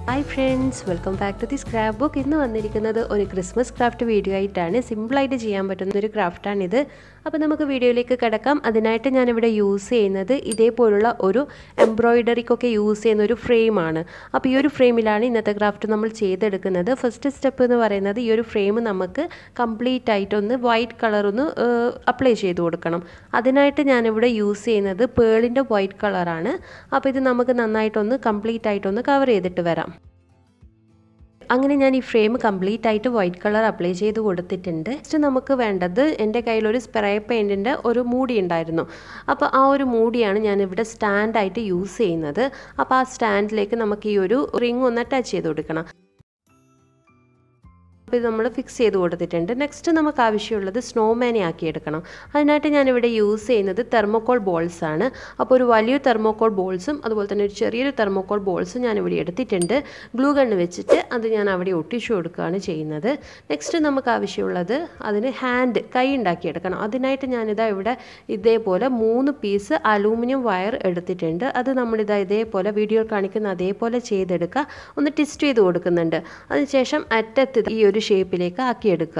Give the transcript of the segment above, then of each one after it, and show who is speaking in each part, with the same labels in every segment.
Speaker 1: hi friends welcome back to the scrapbook ഇന്ന് വന്നിരിക്കുന്നത് ഒരു ക്രിസ്മസ് ക്രാഫ്റ്റ് വീഡിയോ ആയിട്ടാണ് സിമ്പിളായിട്ട് ചെയ്യാൻ പറ്റുന്ന ഒരു ക്രാഫ്റ്റാണിത് അപ്പോൾ നമുക്ക് വീഡിയോയിലേക്ക് കിടക്കാം അതിനായിട്ട് ഞാനിവിടെ യൂസ് ചെയ്യുന്നത് ഇതേപോലുള്ള ഒരു എംബ്രോയിഡറിക്കൊക്കെ യൂസ് ചെയ്യുന്ന ഒരു ഫ്രെയിമാണ് അപ്പോൾ ഈ ഒരു ഫ്രെയിമിലാണ് ഇന്നത്തെ ക്രാഫ്റ്റ് നമ്മൾ ചെയ്തെടുക്കുന്നത് ഫസ്റ്റ് സ്റ്റെപ്പ് എന്ന് പറയുന്നത് ഈ ഒരു ഫ്രെയിം നമുക്ക് കംപ്ലീറ്റ് ആയിട്ടൊന്ന് വൈറ്റ് കളർ ഒന്ന് അപ്ലൈ ചെയ്ത് കൊടുക്കണം അതിനായിട്ട് ഞാനിവിടെ യൂസ് ചെയ്യുന്നത് പേളിൻ്റെ വൈറ്റ് കളറാണ് അപ്പോൾ ഇത് നമുക്ക് നന്നായിട്ടൊന്ന് കംപ്ലീറ്റ് ആയിട്ടൊന്ന് കവർ ചെയ്തിട്ട് വരാം അങ്ങനെ ഞാൻ ഈ ഫ്രെയിം കംപ്ലീറ്റ് ആയിട്ട് വൈറ്റ് കളർ അപ്ലൈ ചെയ്ത് കൊടുത്തിട്ടുണ്ട് നെക്സ്റ്റ് നമുക്ക് വേണ്ടത് എൻ്റെ കയ്യിലൊരു സ്പ്രേ പെയിൻറ്റിൻ്റെ ഒരു മൂടി ഉണ്ടായിരുന്നു അപ്പോൾ ആ ഒരു മൂടിയാണ് ഞാൻ ഇവിടെ സ്റ്റാൻഡായിട്ട് യൂസ് ചെയ്യുന്നത് അപ്പോൾ ആ സ്റ്റാൻഡിലേക്ക് നമുക്ക് ഈ ഒരു റിങ് ഒന്ന് അറ്റാച്ച് ചെയ്ത് കൊടുക്കണം അപ്പോൾ ഇത് നമ്മൾ ഫിക്സ് ചെയ്ത് കൊടുത്തിട്ടുണ്ട് നെക്സ്റ്റ് നമുക്ക് ആവശ്യമുള്ളത് സ്നോമാനെ ആക്കിയെടുക്കണം അതിനായിട്ട് ഞാനിവിടെ യൂസ് ചെയ്യുന്നത് തെർമോക്കോൾ ബോൾസ് ആണ് അപ്പോൾ ഒരു വലിയ തെർമോക്കോൾ ബോൾസും അതുപോലെ തന്നെ ഒരു ചെറിയൊരു തെർമോക്കോൾ ബോൾസും ഞാനിവിടെ എടുത്തിട്ടുണ്ട് ഗ്ലൂ ഗണ്ണ് വെച്ചിട്ട് അത് ഞാൻ അവിടെ ഒട്ടിച്ചു കൊടുക്കുകയാണ് ചെയ്യുന്നത് നെക്സ്റ്റ് നമുക്ക് ആവശ്യമുള്ളത് അതിന് ഹാൻഡ് കൈ ഉണ്ടാക്കിയെടുക്കണം അതിനായിട്ട് ഞാനിതാ ഇവിടെ ഇതേപോലെ മൂന്ന് പീസ് അലൂമിനിയം വയർ എടുത്തിട്ടുണ്ട് അത് നമ്മളിതാ ഇതേപോലെ വീഡിയോയിൽ കാണിക്കുന്ന അതേപോലെ ചെയ്തെടുക്കുക ഒന്ന് ട്വിസ്റ്റ് ചെയ്ത് കൊടുക്കുന്നുണ്ട് അതിനുശേഷം അറ്റത്ത് ഈ ഒരു ഷേപ്പിലേക്ക് ആക്കിയെടുക്കുക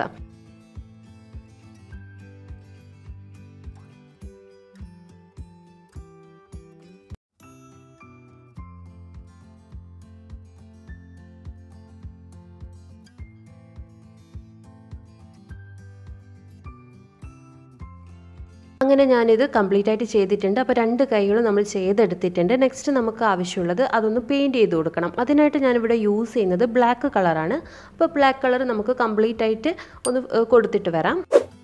Speaker 1: അങ്ങനെ ഞാനിത് കംപ്ലീറ്റ് ആയിട്ട് ചെയ്തിട്ടുണ്ട് അപ്പോൾ രണ്ട് കൈകളും നമ്മൾ ചെയ്തെടുത്തിട്ടുണ്ട് നെക്സ്റ്റ് നമുക്ക് ആവശ്യമുള്ളത് അതൊന്ന് പെയിൻറ്റ് ചെയ്ത് കൊടുക്കണം അതിനായിട്ട് ഞാനിവിടെ യൂസ് ചെയ്യുന്നത് ബ്ലാക്ക് കളറാണ് അപ്പോൾ ബ്ലാക്ക് കളർ നമുക്ക് കംപ്ലീറ്റ് ആയിട്ട് ഒന്ന് കൊടുത്തിട്ട് വരാം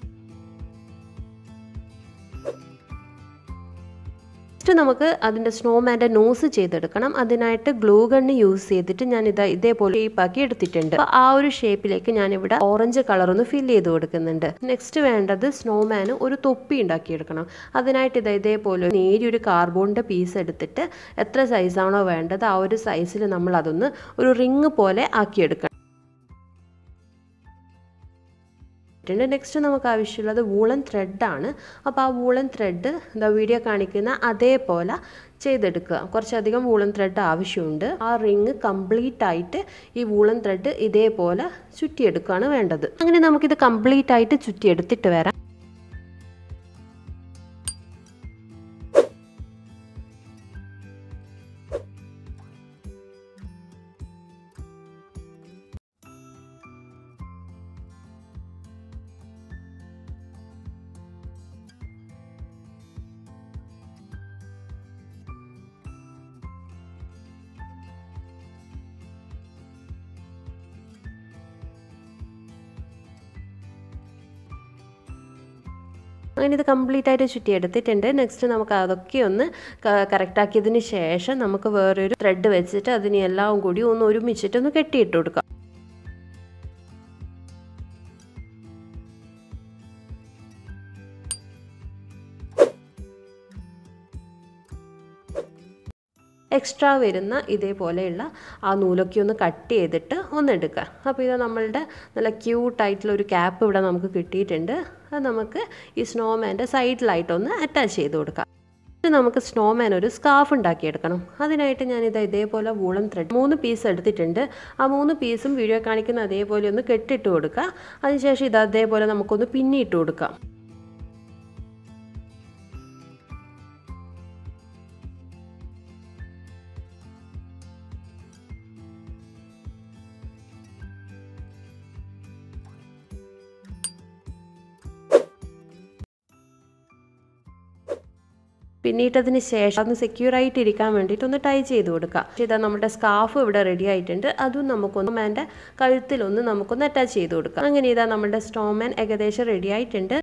Speaker 1: നെക്സ്റ്റ് നമുക്ക് അതിൻ്റെ സ്നോമാൻ്റെ നോസ് ചെയ്തെടുക്കണം അതിനായിട്ട് ഗ്ലൂ ഗണ്ണ് യൂസ് ചെയ്തിട്ട് ഞാൻ ഇത് ഇതേപോലെ ഷേപ്പാക്കി എടുത്തിട്ടുണ്ട് അപ്പോൾ ആ ഒരു ഷേപ്പിലേക്ക് ഞാനിവിടെ ഓറഞ്ച് കളർ ഒന്ന് ഫില്ല് ചെയ്ത് കൊടുക്കുന്നുണ്ട് നെക്സ്റ്റ് വേണ്ടത് സ്നോമാന് ഒരു തൊപ്പി ഉണ്ടാക്കിയെടുക്കണം അതിനായിട്ട് ഇത് ഇതേപോലെ നേരിയൊരു കാർബോണിൻ്റെ പീസ് എടുത്തിട്ട് എത്ര സൈസാണോ വേണ്ടത് ആ ഒരു സൈസിൽ നമ്മൾ അതൊന്ന് ഒരു റിങ് പോലെ ആക്കിയെടുക്കണം ണ്ട് നെക്സ്റ്റ് നമുക്ക് ആവശ്യമുള്ളത് വൂളൻ ത്രെഡാണ് അപ്പോൾ ആ വൂളൻ ത്രെഡ് എന്താ വീഡിയോ കാണിക്കുന്ന അതേപോലെ ചെയ്തെടുക്കുക കുറച്ചധികം വൂളൻ ത്രെഡ് ആവശ്യമുണ്ട് ആ റിങ് കംപ്ലീറ്റ് ആയിട്ട് ഈ വൂളൻ ത്രെഡ് ഇതേപോലെ ചുറ്റിയെടുക്കുകയാണ് വേണ്ടത് അങ്ങനെ നമുക്കിത് കംപ്ലീറ്റ് ആയിട്ട് ചുറ്റിയെടുത്തിട്ട് വരാം അങ്ങനെ ഇത് കംപ്ലീറ്റ് ആയിട്ട് ചുറ്റി എടുത്തിട്ടുണ്ട് നെക്സ്റ്റ് നമുക്ക് അതൊക്കെ ഒന്ന് കറക്റ്റാക്കിയതിന് ശേഷം നമുക്ക് വേറൊരു ത്രെഡ് വെച്ചിട്ട് അതിനെ എല്ലാം കൂടി ഒന്ന് ഒരുമിച്ചിട്ട് ഒന്ന് കെട്ടിയിട്ട് കൊടുക്കാം എക്സ്ട്രാ വരുന്ന ഇതേപോലെയുള്ള ആ നൂലൊക്കെ ഒന്ന് കട്ട് ചെയ്തിട്ട് ഒന്ന് എടുക്കുക അപ്പോൾ ഇത് നമ്മളുടെ നല്ല ക്യൂട്ടായിട്ടുള്ള ഒരു ക്യാപ്പ് ഇവിടെ നമുക്ക് കിട്ടിയിട്ടുണ്ട് അത് നമുക്ക് ഈ സ്നോമാൻ്റെ സൈഡിലായിട്ടൊന്ന് അറ്റാച്ച് ചെയ്ത് കൊടുക്കാം നമുക്ക് സ്നോമാൻ ഒരു സ്കാർഫ് ഉണ്ടാക്കിയെടുക്കണം അതിനായിട്ട് ഞാനിത് ഇതേപോലെ വൂളൻ ത്രെഡ് മൂന്ന് പീസ് എടുത്തിട്ടുണ്ട് ആ മൂന്ന് പീസും വീഡിയോ കാണിക്കുന്ന അതേപോലെ ഒന്ന് കെട്ടിട്ട് കൊടുക്കുക അതിനുശേഷം ഇത് അതേപോലെ നമുക്കൊന്ന് പിന്നിയിട്ട് കൊടുക്കാം പിന്നീട്ടതിന് ശേഷം ഒന്ന് സെക്യൂർ ആയിട്ട് ഇരിക്കാൻ വേണ്ടിയിട്ട് ഒന്ന് ടൈ ചെയ്ത് കൊടുക്കുക ഇതാ നമ്മുടെ സ്കാർഫ് ഇവിടെ റെഡി ആയിട്ടുണ്ട് അതും നമുക്കൊന്ന് മാൻ്റെ കഴുത്തിലൊന്ന് നമുക്കൊന്ന് അറ്റാച്ച് ചെയ്ത് കൊടുക്കാം അങ്ങനെ ഇതാ നമ്മുടെ സ്റ്റോമാൻ ഏകദേശം റെഡി ആയിട്ടുണ്ട്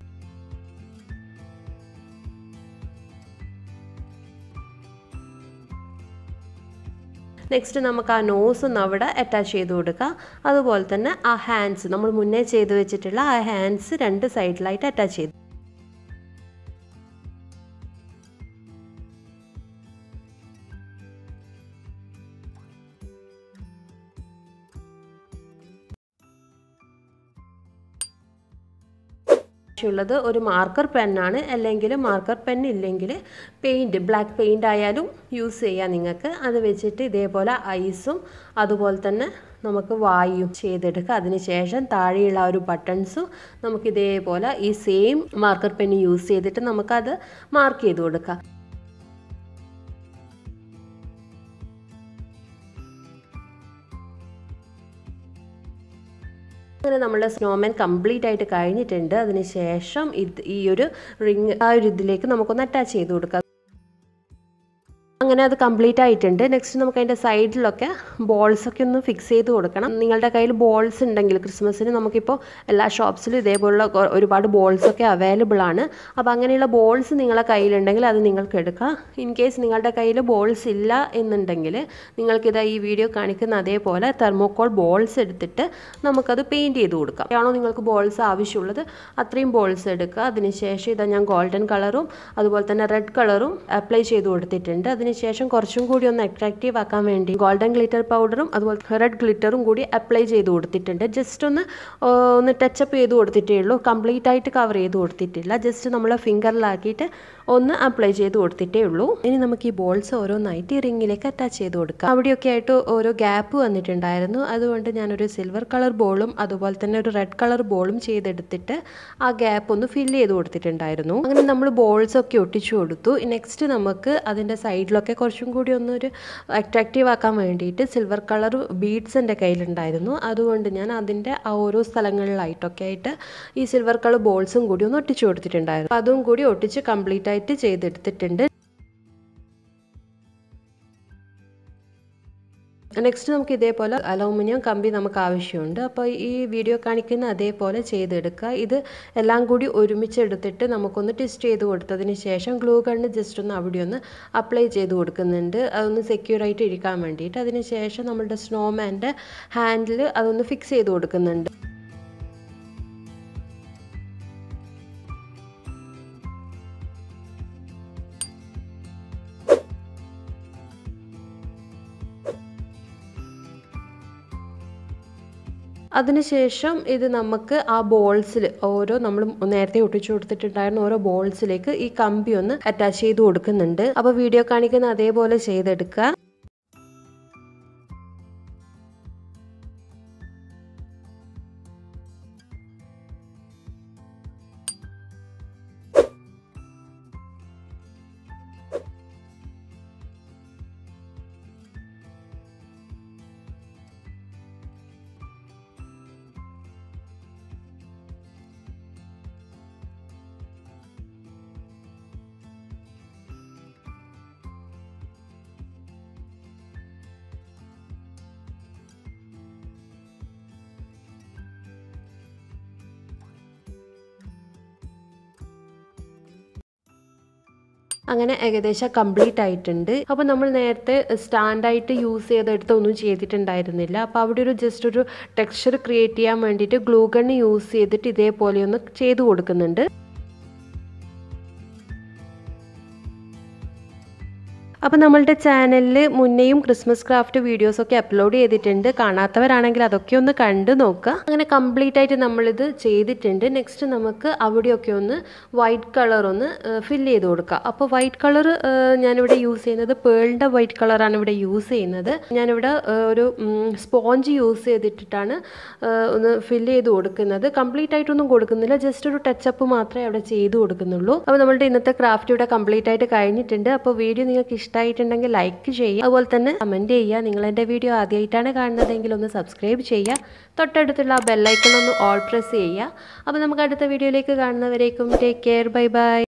Speaker 1: നെക്സ്റ്റ് നമുക്ക് ആ നോസ് ഒന്ന് അവിടെ അറ്റാച്ച് ചെയ്ത് കൊടുക്കുക അതുപോലെ തന്നെ ആ ഹാൻഡ്സ് നമ്മൾ മുന്നേ ചെയ്ത് വെച്ചിട്ടുള്ള ആ ഹാൻഡ്സ് രണ്ട് സൈഡിലായിട്ട് അറ്റാച്ച് ചെയ്ത് ആവശ്യമുള്ളത് ഒരു മാർക്കർ പെന്നാണ് അല്ലെങ്കിൽ മാർക്കർ പെൻ ഇല്ലെങ്കിൽ പെയിൻറ്റ് ബ്ലാക്ക് പെയിൻ്റ് ആയാലും യൂസ് ചെയ്യാം നിങ്ങൾക്ക് അത് വെച്ചിട്ട് ഇതേപോലെ ഐസും അതുപോലെ തന്നെ നമുക്ക് വായും ചെയ്തെടുക്കുക അതിനുശേഷം താഴെയുള്ള ആ ഒരു ബട്ടൺസും നമുക്ക് ഇതേപോലെ ഈ സെയിം മാർക്കർ പെന്ന് യൂസ് ചെയ്തിട്ട് നമുക്കത് മാർക്ക് ചെയ്ത് കൊടുക്കാം അങ്ങനെ നമ്മുടെ സ്നോമാൻ കംപ്ലീറ്റ് ആയിട്ട് കഴിഞ്ഞിട്ടുണ്ട് അതിനുശേഷം ഇത് ഈ ഒരു റിങ് ആ ഒരു ഇതിലേക്ക് നമുക്കൊന്ന് അറ്റാച്ച് ചെയ്ത് കൊടുക്കാം അങ്ങനെ അത് കംപ്ലീറ്റ് ആയിട്ടുണ്ട് നെക്സ്റ്റ് നമുക്ക് അതിൻ്റെ സൈഡിലൊക്കെ ബോൾസ് ഒക്കെ ഒന്ന് ഫിക്സ് ചെയ്ത് കൊടുക്കണം നിങ്ങളുടെ കയ്യിൽ ബോൾസ് ഉണ്ടെങ്കിൽ ക്രിസ്മസിന് നമുക്കിപ്പോൾ എല്ലാ ഷോപ്സിലും ഇതേപോലുള്ള ഒരുപാട് ബോൾസ് ഒക്കെ അവൈലബിൾ ആണ് അപ്പോൾ അങ്ങനെയുള്ള ബോൾസ് നിങ്ങളുടെ കയ്യിലുണ്ടെങ്കിൽ അത് നിങ്ങൾക്ക് എടുക്കാം ഇൻ കേസ് നിങ്ങളുടെ കയ്യിൽ ബോൾസ് ഇല്ല എന്നുണ്ടെങ്കിൽ നിങ്ങൾക്കിത് ഈ വീഡിയോ കാണിക്കുന്ന അതേപോലെ തെർമോക്കോൾ ബോൾസ് എടുത്തിട്ട് നമുക്കത് പെയിൻറ്റ് ചെയ്ത് കൊടുക്കാം ആണോ നിങ്ങൾക്ക് ബോൾസ് ആവശ്യമുള്ളത് അത്രയും ബോൾസ് എടുക്കുക അതിനുശേഷം ഇതാ ഞാൻ ഗോൾഡൻ കളറും അതുപോലെ തന്നെ റെഡ് കളറും അപ്ലൈ ചെയ്ത് കൊടുത്തിട്ടുണ്ട് അതിന് ശേഷം കുറച്ചും കൂടി ഒന്ന് അട്രാക്റ്റീവ് ആക്കാൻ വേണ്ടി ഗോൾഡൻ ഗ്ലിറ്റർ പൗഡറും അതുപോലെ റെഡ് ഗ്ലിറ്ററും കൂടി അപ്ലൈ ചെയ്ത് കൊടുത്തിട്ടുണ്ട് ജസ്റ്റ് ഒന്ന് ഒന്ന് ടച്ചപ്പ് ചെയ്ത് കൊടുത്തിട്ടേ ഉള്ളൂ കംപ്ലീറ്റ് ആയിട്ട് കവർ ചെയ്ത് കൊടുത്തിട്ടില്ല ജസ്റ്റ് നമ്മൾ ഫിംഗറിലാക്കിയിട്ട് ഒന്ന് അപ്ലൈ ചെയ്ത് കൊടുത്തിട്ടേ ഉള്ളൂ ഇനി നമുക്ക് ഈ ബോൾസ് ഓരോന്നായിട്ട് ഈ റിങ്ങിലേക്ക് അറ്റാച്ച് ചെയ്ത് കൊടുക്കാം അവിടെയൊക്കെ ആയിട്ട് ഓരോ ഗ്യാപ്പ് വന്നിട്ടുണ്ടായിരുന്നു അതുകൊണ്ട് ഞാനൊരു സിൽവർ കളർ ബോളും അതുപോലെ തന്നെ ഒരു റെഡ് കളർ ബോളും ചെയ്തെടുത്തിട്ട് ആ ഗ്യാപ്പ് ഒന്ന് ഫില്ല് ചെയ്ത് കൊടുത്തിട്ടുണ്ടായിരുന്നു അങ്ങനെ നമ്മൾ ബോൾസ് ഒക്കെ ഒട്ടിച്ചു കൊടുത്തു നെക്സ്റ്റ് നമുക്ക് അതിൻ്റെ സൈഡിലൊക്കെ കുറച്ചും കൂടി ഒന്നൊരു അട്രാക്റ്റീവ് ആക്കാൻ വേണ്ടിയിട്ട് സിൽവർ കളർ ബീഡ്സ് എൻ്റെ കയ്യിലുണ്ടായിരുന്നു അതുകൊണ്ട് ഞാൻ അതിൻ്റെ ആ ഓരോ സ്ഥലങ്ങളിലായിട്ടൊക്കെ ആയിട്ട് ഈ സിൽവർ കളർ ബോൾസും കൂടി ഒന്ന് ഒട്ടിച്ചു കൊടുത്തിട്ടുണ്ടായിരുന്നു അതും കൂടി ഒട്ടിച്ച് കംപ്ലീറ്റ് ആയിട്ട് ചെയ്തെടുത്തിട്ടുണ്ട് നെക്സ്റ്റ് നമുക്ക് ഇതേപോലെ അലൂമിനിയം കമ്പി നമുക്ക് ആവശ്യമുണ്ട് അപ്പോൾ ഈ വീഡിയോ കാണിക്കുന്ന അതേപോലെ ചെയ്തെടുക്കുക ഇത് എല്ലാം കൂടി ഒരുമിച്ച് എടുത്തിട്ട് നമുക്കൊന്ന് ടെസ്റ്റ് ചെയ്ത് കൊടുത്തതിന് ശേഷം ഗ്ലൂ ഗണ്ണ് ജസ്റ്റ് ഒന്ന് അവിടെ ഒന്ന് അപ്ലൈ ചെയ്ത് കൊടുക്കുന്നുണ്ട് അതൊന്ന് സെക്യൂർ ആയിട്ട് ഇരിക്കാൻ വേണ്ടിയിട്ട് അതിന് ശേഷം നമ്മുടെ സ്നോമാൻ്റെ ഹാൻഡിൽ അതൊന്ന് ഫിക്സ് ചെയ്ത് കൊടുക്കുന്നുണ്ട് അതിനുശേഷം ഇത് നമുക്ക് ആ ബോൾസിൽ ഓരോ നമ്മൾ നേരത്തെ ഒട്ടിച്ചു കൊടുത്തിട്ടുണ്ടായിരുന്ന ഓരോ ബോൾസിലേക്ക് ഈ കമ്പി ഒന്ന് അറ്റാച്ച് ചെയ്ത് കൊടുക്കുന്നുണ്ട് അപ്പോൾ വീഡിയോ കാണിക്കുന്ന അതേപോലെ ചെയ്തെടുക്കുക അങ്ങനെ ഏകദേശം കംപ്ലീറ്റ് ആയിട്ടുണ്ട് അപ്പോൾ നമ്മൾ നേരത്തെ സ്റ്റാൻഡായിട്ട് യൂസ് ചെയ്തെടുത്ത് ഒന്നും ചെയ്തിട്ടുണ്ടായിരുന്നില്ല അപ്പോൾ അവിടെ ഒരു ജസ്റ്റ് ഒരു ടെക്സ്ചർ ക്രിയേറ്റ് ചെയ്യാൻ വേണ്ടിയിട്ട് ഗ്ലൂ ഗണ്ണ് യൂസ് ചെയ്തിട്ട് ഇതേപോലെ ഒന്ന് ചെയ്ത് കൊടുക്കുന്നുണ്ട് അപ്പോൾ നമ്മളുടെ ചാനലിൽ മുന്നേയും ക്രിസ്മസ് ക്രാഫ്റ്റ് വീഡിയോസൊക്കെ അപ്ലോഡ് ചെയ്തിട്ടുണ്ട് കാണാത്തവരാണെങ്കിൽ അതൊക്കെ ഒന്ന് കണ്ടു നോക്കുക അങ്ങനെ കംപ്ലീറ്റ് ആയിട്ട് നമ്മളിത് ചെയ്തിട്ടുണ്ട് നെക്സ്റ്റ് നമുക്ക് അവിടെയൊക്കെ ഒന്ന് വൈറ്റ് കളർ ഒന്ന് ഫില്ല് ചെയ്ത് കൊടുക്കുക അപ്പോൾ വൈറ്റ് കളർ ഞാനിവിടെ യൂസ് ചെയ്യുന്നത് പേളിൻ്റെ വൈറ്റ് കളറാണ് ഇവിടെ യൂസ് ചെയ്യുന്നത് ഞാനിവിടെ ഒരു സ്പോഞ്ച് യൂസ് ചെയ്തിട്ടാണ് ഒന്ന് ഫില്ല് ചെയ്ത് കൊടുക്കുന്നത് കംപ്ലീറ്റ് ആയിട്ടൊന്നും കൊടുക്കുന്നില്ല ജസ്റ്റ് ഒരു ടച്ചപ്പ് മാത്രമേ അവിടെ ചെയ്ത് കൊടുക്കുന്നുള്ളൂ അപ്പോൾ നമ്മളുടെ ഇന്നത്തെ ക്രാഫ്റ്റ് ഇവിടെ കംപ്ലീറ്റ് ആയിട്ട് കഴിഞ്ഞിട്ടുണ്ട് അപ്പോൾ വീഡിയോ നിങ്ങൾക്ക് ഇഷ്ടമായിട്ടുണ്ടെങ്കിൽ ലൈക്ക് ചെയ്യുക അതുപോലെ തന്നെ കമൻറ്റ് ചെയ്യുക നിങ്ങൾ എൻ്റെ വീഡിയോ ആദ്യമായിട്ടാണ് കാണുന്നതെങ്കിൽ ഒന്ന് സബ്സ്ക്രൈബ് ചെയ്യുക തൊട്ടടുത്തുള്ള ആ ബെല്ലൈക്കൺ ഒന്ന് ഓൾ പ്രസ് ചെയ്യുക അപ്പോൾ നമുക്ക് അടുത്ത വീഡിയോയിലേക്ക് കാണുന്നവരേക്കും ടേക്ക് കെയർ ബൈ ബൈ